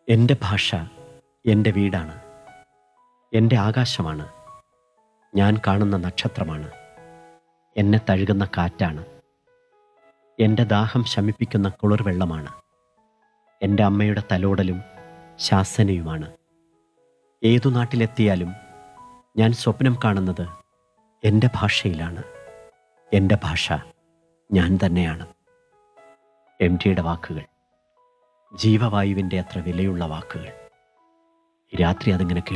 എൻ്റെ ഭാഷ എൻ്റെ വീടാണ് എൻ്റെ ആകാശമാണ് ഞാൻ കാണുന്ന നക്ഷത്രമാണ് എന്നെ തഴുകുന്ന കാറ്റാണ് എൻ്റെ ദാഹം ശമിപ്പിക്കുന്ന കുളിർവെള്ളമാണ് എൻ്റെ അമ്മയുടെ തലോടലും ശാസനയുമാണ് ഏതു നാട്ടിലെത്തിയാലും ഞാൻ സ്വപ്നം കാണുന്നത് എൻ്റെ ഭാഷയിലാണ് എൻ്റെ ഭാഷ ഞാൻ തന്നെയാണ് എം ടിയുടെ വാക്കുകൾ ജീവവായുവിൻ്റെ അത്ര വിലയുള്ള വാക്കുകൾ ഈ രാത്രി അതിങ്ങനെ